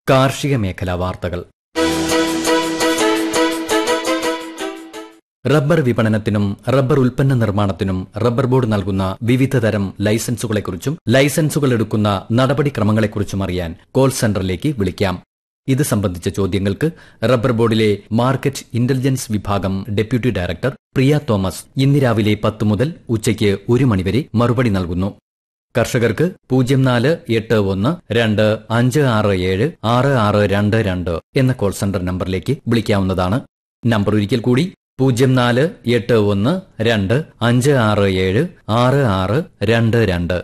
കാർഷിക മേഖലാ വാർത്തകൾ റബ്ബർ വിപണനത്തിനും റബ്ബർ ഉൽപ്പന്ന നിർമ്മാണത്തിനും റബ്ബർ ബോർഡ് നൽകുന്ന വിവിധ തരം ലൈസൻസുകളെക്കുറിച്ചും ലൈസൻസുകൾ എടുക്കുന്ന നടപടിക്രമങ്ങളെക്കുറിച്ചും അറിയാൻ കോൾ സെന്ററിലേക്ക് വിളിക്കാം ഇത് സംബന്ധിച്ച ചോദ്യങ്ങൾക്ക് റബ്ബർ ബോർഡിലെ മാർക്കറ്റ് ഇന്റലിജൻസ് വിഭാഗം ഡെപ്യൂട്ടി ഡയറക്ടർ പ്രിയ തോമസ് ഇന്ന് രാവിലെ പത്ത് മുതൽ ഉച്ചയ്ക്ക് ഒരു മണിവരെ മറുപടി നൽകുന്നു കർഷകർക്ക് പൂജ്യം നാല് എട്ട് ഒന്ന് രണ്ട് അഞ്ച് ആറ് ഏഴ് ആറ് ആറ് രണ്ട് രണ്ട് എന്ന കോൾ സെന്റർ നമ്പറിലേക്ക് വിളിക്കാവുന്നതാണ് നമ്പർ ഒരിക്കൽ കൂടി പൂജ്യം നാല് എട്ട് ഒന്ന് രണ്ട് അഞ്ച് ആറ് ഏഴ് ആറ് ആറ് രണ്ട് രണ്ട്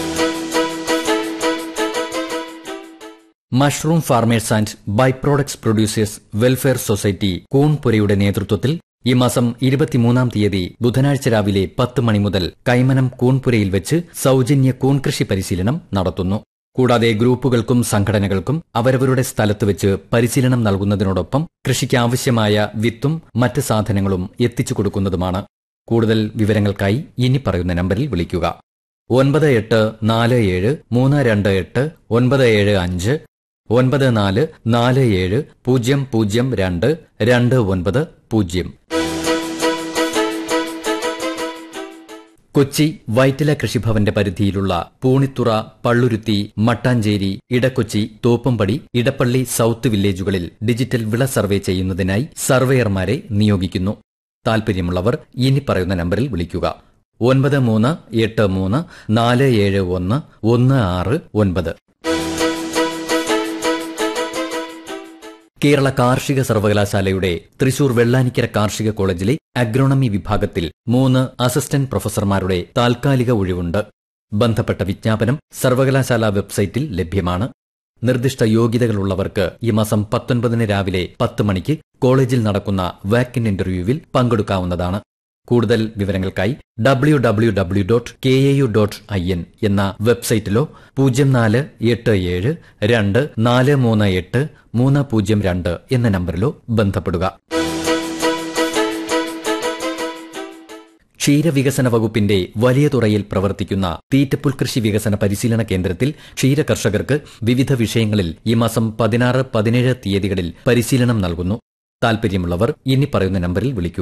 mushroom farmers and by products producers welfare society കൂൺപുരയുടെ നേതൃത്വത്തിൽ ഈ മാസം ഇരുപത്തിമൂന്നാം തീയതി ബുധനാഴ്ച രാവിലെ പത്ത് മണി മുതൽ കൈമനം കൂൺപുരയിൽ വെച്ച് സൗജന്യ കൂൺ കൃഷി പരിശീലനം നടത്തുന്നു കൂടാതെ ഗ്രൂപ്പുകൾക്കും സംഘടനകൾക്കും അവരവരുടെ സ്ഥലത്ത് വെച്ച് പരിശീലനം നൽകുന്നതിനോടൊപ്പം കൃഷിക്ക് ആവശ്യമായ വിത്തും മറ്റ് സാധനങ്ങളും എത്തിച്ചു കൊടുക്കുന്നതുമാണ് കൂടുതൽ വിവരങ്ങൾക്കായി ഇനി പറയുന്ന നമ്പറിൽ വിളിക്കുക ഒൻപത് എട്ട് നാല് ഏഴ് മൂന്ന് രണ്ട് എട്ട് ഒൻപത് ഏഴ് അഞ്ച് ഒൻപത് നാല് നാല് ഏഴ് പൂജ്യം പൂജ്യം രണ്ട് രണ്ട് ഒൻപത് പൂജ്യം കൊച്ചി വൈറ്റില കൃഷിഭവന്റെ പരിധിയിലുള്ള പൂണിത്തുറ പള്ളുരുത്തി മട്ടാഞ്ചേരി ഇടക്കൊച്ചി തോപ്പുംപടി ഇടപ്പള്ളി സൌത്ത് വില്ലേജുകളിൽ ഡിജിറ്റൽ വിള സർവേ ചെയ്യുന്നതിനായി സർവേയർമാരെ നിയോഗിക്കുന്നു താൽപര്യമുള്ളവർ ഇനി പറയുന്ന നമ്പറിൽ വിളിക്കുക ഒൻപത് മൂന്ന് എട്ട് മൂന്ന് നാല് ഏഴ് ഒന്ന് ഒന്ന് ആറ് ഒൻപത് കേരള കാർഷിക സർവകലാശാലയുടെ തൃശൂർ വെള്ളാനിക്കര കാർഷിക കോളേജിലെ അഗ്രോണമി വിഭാഗത്തിൽ മൂന്ന് അസിസ്റ്റന്റ് പ്രൊഫസർമാരുടെ താൽക്കാലിക ഒഴിവുണ്ട് ബന്ധപ്പെട്ട വിജ്ഞാപനം സർവകലാശാല വെബ്സൈറ്റിൽ ലഭ്യമാണ് നിർദ്ദിഷ്ട യോഗ്യതകളുള്ളവർക്ക് ഈ മാസം പത്തൊൻപതിന് രാവിലെ പത്ത് മണിക്ക് കോളേജിൽ നടക്കുന്ന വാക്കിൻ ഇന്റർവ്യൂവിൽ പങ്കെടുക്കാവുന്നതാണ് കൂടുതൽ വിവരങ്ങൾക്കായി W W W dot K A U dot I N എന്ന വെബ്സൈറ്റിലോ പൂജ്യം നാല് എട്ട് ഏഴ് രണ്ട് നാല് മൂന്ന് എട്ട് മൂന്ന് പൂജ്യം രണ്ട് എന്ന നമ്പറിലോ ബന്ധപ്പെടുക ക്ഷീരവികസന വകുപ്പിന്റെ വലിയ തുറയിൽ പ്രവർത്തിക്കുന്ന തീറ്റപ്പുൽ കൃഷി വികസന പരിശീലന കേന്ദ്രത്തിൽ ക്ഷീര കർഷകർക്ക് വിവിധ വിഷയങ്ങളിൽ ഈ മാസം പതിനാറ് പതിനേഴ് തീയതികളിൽ പരിശീലനം നൽകുന്നു താൽപര്യമുള്ളവർ ഇനി പറയുന്ന നമ്പറിൽ വിളിക്കുക